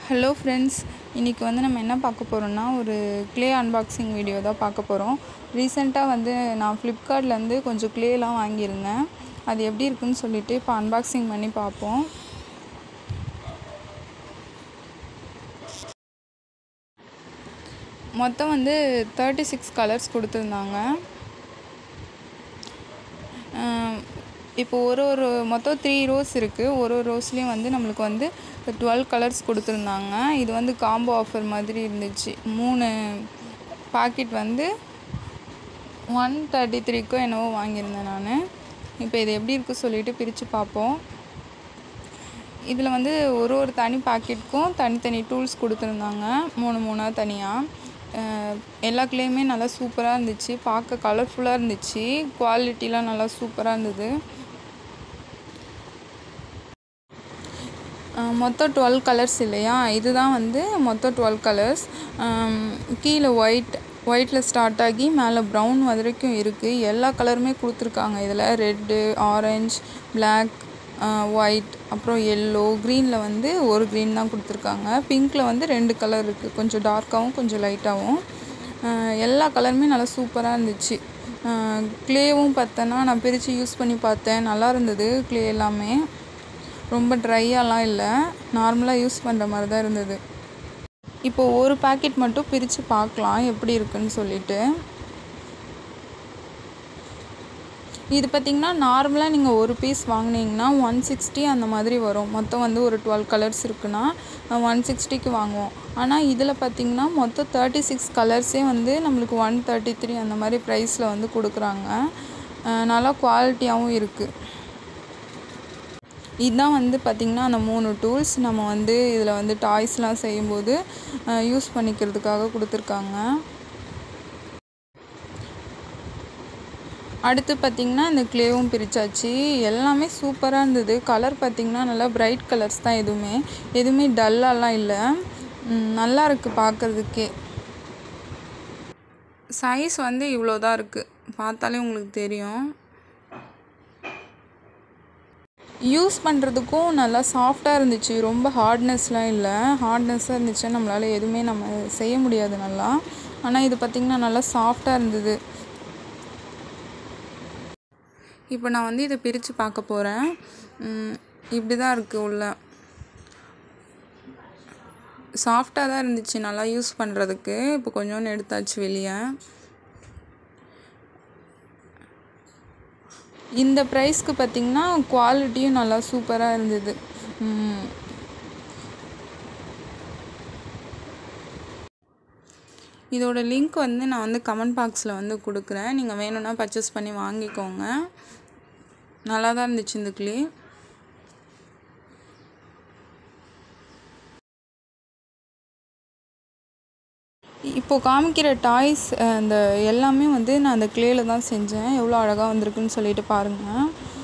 hello friends இன்றைக்கி வந்து நம்ம என்ன பார்க்க போகிறோம்னா ஒரு க்ளே அன்பாக்சிங் வீடியோ தான் பார்க்க போகிறோம் ரீசெண்டாக வந்து நான் ஃப்ளிப்கார்ட்லேருந்து கொஞ்சம் க்ளேலாம் வாங்கியிருந்தேன் அது எப்படி இருக்குன்னு சொல்லிட்டு இப்போ அன்பாக்சிங் பண்ணி பார்ப்போம் மொத்தம் வந்து தேர்ட்டி சிக்ஸ் கலர்ஸ் கொடுத்துருந்தாங்க இப்போ ஒரு ஒரு மொத்தம் த்ரீ ரோஸ் இருக்குது ஒரு ஒரு ரோஸ்லேயும் வந்து நம்மளுக்கு வந்து டுவெல் கலர்ஸ் கொடுத்துருந்தாங்க இது வந்து காம்போ ஆஃபர் மாதிரி இருந்துச்சு மூணு பாக்கெட் வந்து ஒன் தேர்ட்டி த்ரீக்கோ என்னவோ வாங்கியிருந்தேன் நான் இப்போ இது எப்படி இருக்குது சொல்லிட்டு பிரித்து பார்ப்போம் இதில் வந்து ஒரு ஒரு தனி பாக்கெட்டுக்கும் தனித்தனி டூல்ஸ் கொடுத்துருந்தாங்க மூணு மூணாக தனியாக எல்லா கிளேயுமே நல்லா சூப்பராக இருந்துச்சு பார்க்க கலர்ஃபுல்லாக இருந்துச்சு குவாலிட்டிலாம் நல்லா சூப்பராக இருந்தது மொத்தம் டுவெல் கலர்ஸ் இல்லையா இதுதான் வந்து மொத்தம் டுவெல் கலர்ஸ் கீழே ஒயிட் ஒயிட்டில் ஸ்டார்ட் ஆகி மேலே ப்ரௌன் வரைக்கும் இருக்குது எல்லா கலருமே கொடுத்துருக்காங்க இதில் ரெட்டு ஆரஞ்ச் பிளாக் ஒயிட் அப்புறம் எல்லோ க்ரீனில் வந்து ஒரு க்ரீன் தான் கொடுத்துருக்காங்க பிங்க்கில் வந்து ரெண்டு கலர் இருக்குது கொஞ்சம் டார்க்காகவும் கொஞ்சம் லைட்டாகவும் எல்லா கலருமே நல்லா சூப்பராக இருந்துச்சு க்ளேவும் பார்த்தோன்னா நான் பிரித்து யூஸ் பண்ணி பார்த்தேன் நல்லா இருந்தது க்ளே எல்லாமே ரொம்ப ட்ரையாலாம் இல்லை நார்மலாக யூஸ் பண்ணுற மாதிரி தான் இருந்தது இப்போது ஒரு பேக்கெட் மட்டும் பிரித்து பார்க்கலாம் எப்படி இருக்குன்னு சொல்லிட்டு இது பார்த்திங்கன்னா நார்மலாக நீங்கள் ஒரு பீஸ் வாங்கினீங்கன்னா ஒன் சிக்ஸ்டி அந்த மாதிரி வரும் மொத்தம் வந்து ஒரு டுவெல் கலர்ஸ் இருக்குன்னா ஒன் சிக்ஸ்டிக்கு வாங்குவோம் ஆனால் இதில் பார்த்திங்கன்னா மொத்தம் தேர்ட்டி சிக்ஸ் கலர்ஸே வந்து நம்மளுக்கு ஒன் தேர்ட்டி த்ரீ அந்த மாதிரி ப்ரைஸில் வந்து கொடுக்குறாங்க நல்லா குவாலிட்டியாகவும் இருக்குது இதுதான் வந்து பார்த்திங்கன்னா அந்த மூணு டூல்ஸ் நம்ம வந்து இதில் வந்து டாய்ஸ்லாம் செய்யும்போது யூஸ் பண்ணிக்கிறதுக்காக கொடுத்துருக்காங்க அடுத்து பார்த்திங்கன்னா இந்த க்ளேவும் பிரித்தாச்சு எல்லாமே சூப்பராக இருந்தது கலர் பார்த்திங்கன்னா நல்லா பிரைட் கலர்ஸ் தான் எதுவுமே எதுவுமே டல்லாலாம் இல்லை நல்லா இருக்குது பார்க்குறதுக்கே சைஸ் வந்து இவ்வளோ தான் இருக்குது பார்த்தாலே உங்களுக்கு தெரியும் யூஸ் பண்ணுறதுக்கும் நல்லா சாஃப்டாக இருந்துச்சு ரொம்ப ஹார்ட்னஸ்லாம் இல்லை ஹார்ட்னஸ்ஸாக இருந்துச்சு நம்மளால் எதுவுமே நம்ம செய்ய முடியாது நல்லா ஆனால் இது பார்த்திங்கன்னா நல்லா சாஃப்டாக இருந்தது இப்போ நான் வந்து இதை பிரித்து பார்க்க போகிறேன் இப்படி தான் இருக்குது உள்ள சாஃப்டாக தான் இருந்துச்சு நல்லா யூஸ் பண்ணுறதுக்கு இப்போ கொஞ்சோன்னு எடுத்தாச்சு வெளியே இந்த ப்ரைஸ்க்கு பார்த்திங்கன்னா குவாலிட்டியும் நல்லா சூப்பராக இருந்தது இதோட லிங்க் வந்து நான் வந்து கமெண்ட் பாக்ஸில் வந்து கொடுக்குறேன் நீங்கள் வேணும்னா பர்ச்சேஸ் பண்ணி வாங்கிக்கோங்க நல்லா தான் இருந்துச்சு இந்த கிளி இப்போது காமிக்கிற டாய்ஸ் அந்த எல்லாமே வந்து நான் அந்த க்ளேயில் தான் செஞ்சேன் எவ்வளோ அழகாக வந்திருக்குன்னு சொல்லிட்டு பாருங்கள்